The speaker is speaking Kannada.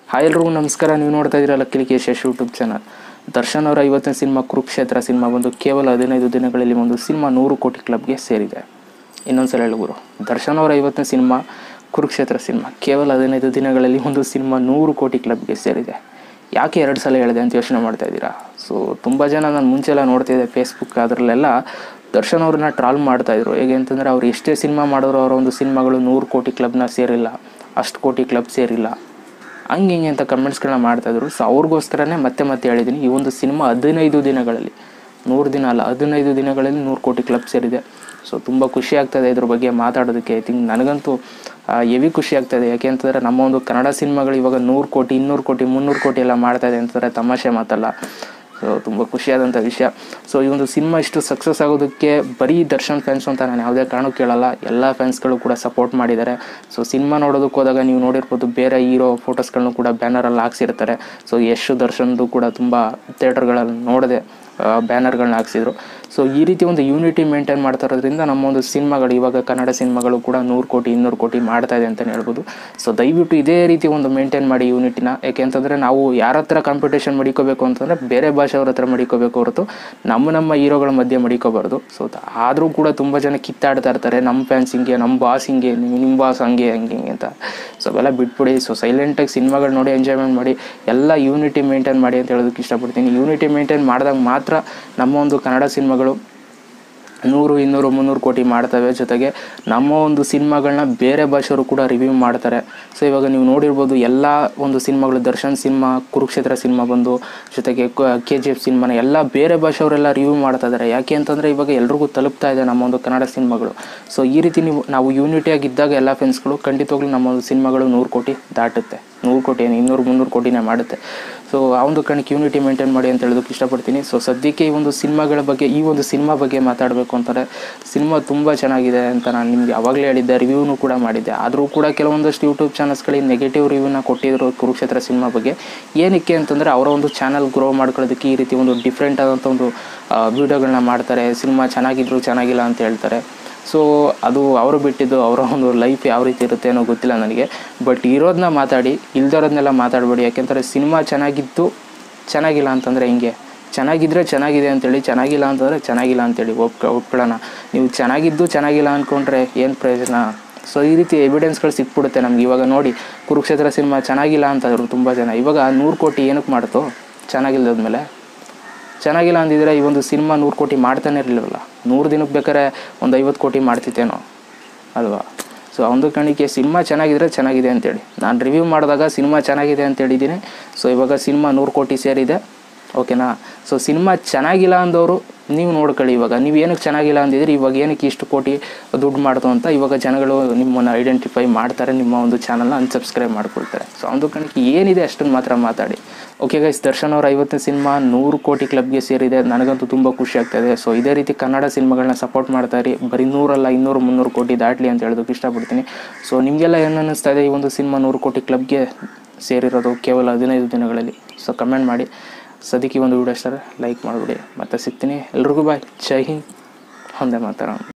ಹಾಯ್ ಎಲ್ರಿಗೂ ನಮಸ್ಕಾರ ನೀವು ನೋಡ್ತಾ ಇದ್ದೀರಲ್ಲ ಕಿಲಿಕೇಶ್ ಯಶ್ ಯೂಟ್ಯೂಬ್ ಚಾನಲ್ ದರ್ಶನ್ ಅವರ ಇವತ್ತಿನ ಸಿನಿಮಾ ಕುರುಕ್ಷೇತ್ರ ಸಿನಿಮಾ ಬಂದು ಕೇವಲ ಹದಿನೈದು ದಿನಗಳಲ್ಲಿ ಒಂದು ಸಿನಿಮಾ ನೂರು ಕೋಟಿ ಕ್ಲಬ್ಗೆ ಸೇರಿದೆ ಇನ್ನೊಂದ್ಸಲ ಹೇಳುಗುರು ದರ್ಶನ್ ಅವರ ಇವತ್ತಿನ ಸಿನಿಮಾ ಕುರುಕ್ಷೇತ್ರ ಸಿನಿಮಾ ಕೇವಲ ಹದಿನೈದು ದಿನಗಳಲ್ಲಿ ಒಂದು ಸಿನಿಮಾ ನೂರು ಕೋಟಿ ಕ್ಲಬ್ಗೆ ಸೇರಿದೆ ಯಾಕೆ ಎರಡು ಸಲ ಹೇಳಿದೆ ಅಂತ ಯೋಚನೆ ಮಾಡ್ತಾ ಇದ್ದೀರಾ ಸೊ ತುಂಬ ಜನ ನಾನು ಮುಂಚೆಲ್ಲ ನೋಡ್ತಿದ್ದೆ ಫೇಸ್ಬುಕ್ ಅದರಲ್ಲೆಲ್ಲ ದರ್ಶನ್ ಅವ್ರನ್ನ ಟ್ರಾಲ್ ಮಾಡ್ತಾಯಿದ್ರು ಹೇಗೆ ಅಂತಂದರೆ ಅವ್ರು ಎಷ್ಟೇ ಸಿನಿಮಾ ಮಾಡಿದ್ರು ಅವರ ಒಂದು ಸಿನಿಮಾಗಳು ನೂರು ಕೋಟಿ ಕ್ಲಬ್ನ ಸೇರಿಲ್ಲ ಅಷ್ಟು ಕೋಟಿ ಕ್ಲಬ್ ಸೇರಿಲ್ಲ ಹಂಗೆ ಹಿಂಗೆ ಅಂತ ಕಮೆಂಟ್ಸ್ಗಳನ್ನ ಮಾಡ್ತಾಯಿದ್ರು ಸೊ ಅವ್ರಿಗೋಸ್ಕರನೇ ಮತ್ತೆ ಮತ್ತೆ ಹೇಳಿದ್ದೀನಿ ಈ ಒಂದು ಸಿನಿಮಾ ಹದಿನೈದು ದಿನಗಳಲ್ಲಿ ನೂರು ದಿನ ಅಲ್ಲ ಹದಿನೈದು ದಿನಗಳಲ್ಲಿ ನೂರು ಕೋಟಿ ಕ್ಲಬ್ ಸೇರಿದೆ ಸೊ ತುಂಬ ಖುಷಿ ಆಗ್ತದೆ ಇದ್ರ ಬಗ್ಗೆ ಮಾತಾಡೋದಕ್ಕೆ ಐ ಥಿಂಕ್ ನನಗಂತೂ ಹೆವಿ ಖುಷಿ ಆಗ್ತದೆ ಯಾಕೆ ಅಂತಂದರೆ ನಮ್ಮ ಒಂದು ಕನ್ನಡ ಸಿನಿಮಾಗಳು ಇವಾಗ ನೂರು ಕೋಟಿ ಇನ್ನೂರು ಕೋಟಿ ಮುನ್ನೂರು ಕೋಟಿ ಎಲ್ಲ ಮಾಡ್ತಾ ಇದೆ ಅಂತಂದರೆ ತಮಾಷೆ ಮಾತಲ್ಲ ಸೊ ತುಂಬ ಖುಷಿಯಾದಂಥ ವಿಷಯ ಸೊ ಈ ಒಂದು ಸಿನಿಮಾ ಇಷ್ಟು ಸಕ್ಸಸ್ ಆಗೋದಕ್ಕೆ ಬರೀ ದರ್ಶನ್ ಫ್ಯಾನ್ಸ್ ಅಂತ ನಾನು ಯಾವುದೇ ಕಾರಣಕ್ಕೂ ಕೇಳಲ್ಲ ಎಲ್ಲ ಫ್ಯಾನ್ಸ್ಗಳು ಕೂಡ ಸಪೋರ್ಟ್ ಮಾಡಿದ್ದಾರೆ ಸೊ ಸಿನಿಮಾ ನೋಡೋದಕ್ಕೆ ಹೋದಾಗ ನೀವು ನೋಡಿರ್ಬೋದು ಬೇರೆ ಹೀರೋ ಫೋಟೋಸ್ಗಳನ್ನು ಕೂಡ ಬ್ಯಾನರಲ್ಲಿ ಹಾಕ್ಸಿರ್ತಾರೆ ಸೊ ಯಶ್ ದರ್ಶನ್ದು ಕೂಡ ತುಂಬ ಥಿಯೇಟರ್ಗಳಲ್ಲಿ ನೋಡಿದೆ ಬ್ಯಾನರ್ಗಳನ್ನ ಹಾಕ್ಸಿದ್ರು ಸೊ ಈ ರೀತಿ ಒಂದು ಯೂನಿಟಿ ಮೇಂಟೈನ್ ಮಾಡ್ತಾ ಇರೋದ್ರಿಂದ ನಮ್ಮ ಒಂದು ಸಿನಿಮಾಗಳು ಇವಾಗ ಕನ್ನಡ ಸಿನಿಮಾಗಳು ಕೂಡ ನೂರು ಕೋಟಿ ಇನ್ನೂರು ಕೋಟಿ ಮಾಡ್ತಾ ಇದೆ ಅಂತಲೇ ಹೇಳ್ಬೋದು ಸೊ ದಯವಿಟ್ಟು ಇದೇ ರೀತಿ ಒಂದು ಮೇಂಟೈನ್ ಮಾಡಿ ಯೂನಿಟಿನ ಯಾಕೆ ಅಂತಂದರೆ ನಾವು ಯಾರ ಹತ್ರ ಕಾಂಪಿಟೇಷನ್ ಮಡಿಕೋಬೇಕು ಅಂತಂದರೆ ಬೇರೆ ಭಾಷೆಯವ್ರ ಹತ್ರ ಮಡಿಕೋಬೇಕು ಹೊರತು ನಮ್ಮ ನಮ್ಮ ಹೀರೋಗಳ ಮಧ್ಯೆ ಮಡಿಕೋಬಾರ್ದು ಸೊ ಆದರೂ ಕೂಡ ತುಂಬ ಜನ ಕಿತ್ತಾಡ್ತಾ ಇರ್ತಾರೆ ನಮ್ಮ ಫ್ಯಾನ್ಸ್ ಹಿಂಗೆ ನಮ್ಮ ಬಾಸ್ ಹಿಂಗೆ ನಿಮ್ಮ ಬಾಸ್ ಹಂಗೆ ಹಂಗೆ ಹಿಂಗೆ ಅಂತ ಸೊ ಅವೆಲ್ಲ ಬಿಟ್ಬಿಡಿ ಸೊ ಸೈಲೆಂಟಾಗಿ ಸಿನಿಮಾಗಳು ನೋಡಿ ಎಂಜಾಯ್ಮೆಂಟ್ ಮಾಡಿ ಎಲ್ಲ ಯೂನಿಟಿ ಮೇಂಟೈನ್ ಮಾಡಿ ಅಂತ ಹೇಳೋದಕ್ಕೆ ಇಷ್ಟಪಡ್ತೀನಿ ಯೂನಿಟಿ ಮೇಂಟೈನ್ ಮಾಡಿದಾಗ ಮಾತ್ರ ನಮ್ಮ ಒಂದು ಕನ್ನಡ ಸಿನಿಮಾಗಳು ನೂರು ಇನ್ನೂರು ಮುನ್ನೂರು ಕೋಟಿ ಮಾಡ್ತವೆ ಜೊತೆಗೆ ನಮ್ಮ ಒಂದು ಸಿನಿಮಾಗಳನ್ನ ಬೇರೆ ಭಾಷೆಯವರು ಕೂಡ ರಿವ್ಯೂ ಮಾಡ್ತಾರೆ ಸೊ ಇವಾಗ ನೀವು ನೋಡಿರ್ಬೋದು ಎಲ್ಲ ಒಂದು ಸಿನಿಮಾಗಳು ದರ್ಶನ್ ಸಿನಿಮಾ ಕುರುಕ್ಷೇತ್ರ ಸಿನಿಮಾ ಬಂದು ಜೊತೆಗೆ ಕೆ ಜಿ ಎಫ್ ಸಿನಿಮಾನ ಎಲ್ಲ ಬೇರೆ ಭಾಷೆಯವರೆಲ್ಲ ರಿವ್ಯೂ ಮಾಡ್ತಾ ಇದ್ದಾರೆ ಯಾಕೆ ಅಂತಂದರೆ ಇವಾಗ ಎಲ್ರಿಗೂ ತಲುಪ್ತಾ ಇದೆ ನಮ್ಮ ಒಂದು ಕನ್ನಡ ಸಿನಿಮಾಗಳು ಸೊ ಈ ರೀತಿ ನೀವು ನಾವು ಯೂನಿಟಿಯಾಗಿದ್ದಾಗ ಎಲ್ಲ ಫ್ರೆಂಡ್ಸ್ಗಳು ಖಂಡಿತವಾಗ್ಲೂ ನಮ್ಮ ಒಂದು ಸಿನಿಮಾಗಳು ನೂರು ಕೋಟಿ ದಾಟುತ್ತೆ ನೂರು ಕೋಟಿ ಏನು ಇನ್ನೂರು ಮುನ್ನೂರು ಕೋಟಿನೇ ಮಾಡುತ್ತೆ ಸೊ ಆ ಒಂದು ಕಾರಣಕ್ಕೆ ಯೂನಿಟಿ ಮೇಂಟೈನ್ ಮಾಡಿ ಅಂತ ಹೇಳೋದಕ್ಕೆ ಇಷ್ಟಪಡ್ತೀನಿ ಸೊ ಸದ್ಯಕ್ಕೆ ಈ ಒಂದು ಸಿನಿಮಾಗಳ ಬಗ್ಗೆ ಈ ಒಂದು ಸಿನಿಮಾ ಬಗ್ಗೆ ಮಾತಾಡಬೇಕು ಅಂತಾರೆ ಸಿನಿಮಾ ತುಂಬ ಚೆನ್ನಾಗಿದೆ ಅಂತ ನಾನು ನಿಮಗೆ ಅವಾಗಲೇ ಹೇಳಿದ್ದೆ ರಿವ್ಯೂನು ಕೂಡ ಮಾಡಿದ್ದೆ ಆದರೂ ಕೂಡ ಕೆಲವೊಂದಷ್ಟು ಯೂಟ್ಯೂಬ್ ಚಾನಲ್ಸ್ಗಳಿಗೆ ನೆಗೆಟಿವ್ ರಿವ್ಯೂನ ಕೊಟ್ಟಿದ್ರು ಕುರುಕ್ಷೇತ್ರ ಸಿನಿಮಾ ಬಗ್ಗೆ ಏನಕ್ಕೆ ಅಂತಂದರೆ ಅವರ ಒಂದು ಚಾನಲ್ ಗ್ರೋ ಮಾಡ್ಕೊಳ್ಳೋದಕ್ಕೆ ಈ ರೀತಿ ಒಂದು ಡಿಫ್ರೆಂಟ್ ಆದಂಥ ಒಂದು ವೀಡಿಯೋಗಳನ್ನ ಮಾಡ್ತಾರೆ ಸಿನಿಮಾ ಚೆನ್ನಾಗಿದ್ರು ಚೆನ್ನಾಗಿಲ್ಲ ಅಂತ ಹೇಳ್ತಾರೆ ಸೊ ಅದು ಅವರು ಬಿಟ್ಟಿದ್ದು ಅವರ ಒಂದು ಲೈಫ್ ಯಾವ ರೀತಿ ಇರುತ್ತೆ ಅನ್ನೋ ಗೊತ್ತಿಲ್ಲ ನನಗೆ ಬಟ್ ಇರೋದನ್ನ ಮಾತಾಡಿ ಇಲ್ದಿರೋದನ್ನೆಲ್ಲ ಮಾತಾಡಬೇಡಿ ಯಾಕೆಂದರೆ ಸಿನಿಮಾ ಚೆನ್ನಾಗಿದ್ದು ಚೆನ್ನಾಗಿಲ್ಲ ಅಂತಂದರೆ ಹಿಂಗೆ ಚೆನ್ನಾಗಿದ್ದರೆ ಚೆನ್ನಾಗಿದೆ ಅಂತೇಳಿ ಚೆನ್ನಾಗಿಲ್ಲ ಅಂತಂದರೆ ಚೆನ್ನಾಗಿಲ್ಲ ಅಂತೇಳಿ ಒಪ್ಕ ಒಪ್ಕೊಳ್ಳೋಣ ನೀವು ಚೆನ್ನಾಗಿದ್ದು ಚೆನ್ನಾಗಿಲ್ಲ ಅಂದ್ಕೊಂಡ್ರೆ ಏನು ಪ್ರಯೋಜನ ಸೊ ಈ ರೀತಿ ಎವಿಡೆನ್ಸ್ಗಳು ಸಿಕ್ಬಿಡುತ್ತೆ ನಮ್ಗೆ ಇವಾಗ ನೋಡಿ ಕುರುಕ್ಷೇತ್ರ ಸಿನಿಮಾ ಚೆನ್ನಾಗಿಲ್ಲ ಅಂತಂದರು ತುಂಬ ಜನ ಇವಾಗ ನೂರು ಕೋಟಿ ಏನಕ್ಕೆ ಮಾಡ್ತು ಚೆನ್ನಾಗಿಲ್ಲದ್ಮೇಲೆ ಚೆನ್ನಾಗಿಲ್ಲ ಅಂದಿದ್ರೆ ಈ ಒಂದು ಸಿನಿಮಾ ನೂರು ಕೋಟಿ ಮಾಡ್ತಾನೆ ಇರಲಿಲ್ಲವಲ್ಲ ನೂರು ದಿನಕ್ಕೆ ಬೇಕಾದ್ರೆ ಒಂದು ಐವತ್ತು ಕೋಟಿ ಮಾಡ್ತಿತ್ತೇನೋ ಅಲ್ವಾ ಸೊ ಒಂದು ಕಣಿಕೆ ಸಿನಿಮಾ ಚೆನ್ನಾಗಿದ್ರೆ ಚೆನ್ನಾಗಿದೆ ಅಂತೇಳಿ ನಾನು ರಿವ್ಯೂ ಮಾಡಿದಾಗ ಸಿನಿಮಾ ಚೆನ್ನಾಗಿದೆ ಅಂತ ಹೇಳಿದ್ದೀನಿ ಸೊ ಇವಾಗ ಸಿನಿಮಾ ನೂರು ಕೋಟಿ ಸೇರಿದೆ ಓಕೆನಾ ಸೊ ಸಿನಿಮಾ ಚೆನ್ನಾಗಿಲ್ಲ ಅಂದವರು ನೀವು ನೋಡ್ಕೊಳ್ಳಿ ಇವಾಗ ನೀವು ಏನಕ್ಕೆ ಚೆನ್ನಾಗಿಲ್ಲ ಅಂದಿದ್ರೆ ಇವಾಗ ಏನಕ್ಕೆ ಇಷ್ಟು ಕೋಟಿ ದುಡ್ಡು ಮಾಡ್ತು ಅಂತ ಇವಾಗ ಜನಗಳು ನಿಮ್ಮನ್ನು ಐಡೆಂಟಿಫೈ ಮಾಡ್ತಾರೆ ನಿಮ್ಮ ಒಂದು ಚಾನಲ್ನ ಅನ್ಸಬ್ಸ್ಕ್ರೈಬ್ ಮಾಡ್ಕೊಳ್ತಾರೆ ಸೊ ಒಂದು ಕಣಕ್ಕೆ ಏನಿದೆ ಅಷ್ಟನ್ನು ಮಾತ್ರ ಮಾತಾಡಿ ಓಕೆ ಗೈಸ್ ದರ್ಶನ್ ಅವರ ಐವತ್ತನೇ ಸಿನಿಮಾ ನೂರು ಕೋಟಿ ಕ್ಲಬ್ಗೆ ಸೇರಿದೆ ನನಗಂತೂ ತುಂಬ ಖುಷಿ ಆಗ್ತಾಯಿದೆ ಸೊ ಇದೇ ರೀತಿ ಕನ್ನಡ ಸಿನಿಮಾಗಳನ್ನ ಸಪೋರ್ಟ್ ಮಾಡ್ತಾ ಇರಿ ಬರೀ ನೂರಲ್ಲ ಇನ್ನೂರು ಮುನ್ನೂರು ಕೋಟಿ ದಾಟಲಿ ಅಂತ ಹೇಳೋದಕ್ಕೆ ಇಷ್ಟಪಡ್ತೀನಿ ಸೊ ನಿಮಗೆಲ್ಲ ಏನು ಅನ್ನಿಸ್ತಾ ಇದೆ ಈ ಒಂದು ಸಿನಿಮಾ ನೂರು ಕೋಟಿ ಕ್ಲಬ್ಗೆ ಸೇರಿರೋದು ಕೇವಲ ಹದಿನೈದು ದಿನಗಳಲ್ಲಿ ಸೊ ಕಮೆಂಟ್ ಮಾಡಿ ಸದ್ಯಕ್ಕೆ ಈ ಒಂದು ವಿಡಿಯೋ ಇಷ್ಟ ಲೈಕ್ ಮಾಡಿಬಿಡಿ ಮತ್ತೆ ಸಿಗ್ತೀನಿ ಎಲ್ರಿಗೂ ಬಾಯ್ ಜೈ ಹಿಂದ್ ಒಂದೇ ಮಾತಾಡೋಣ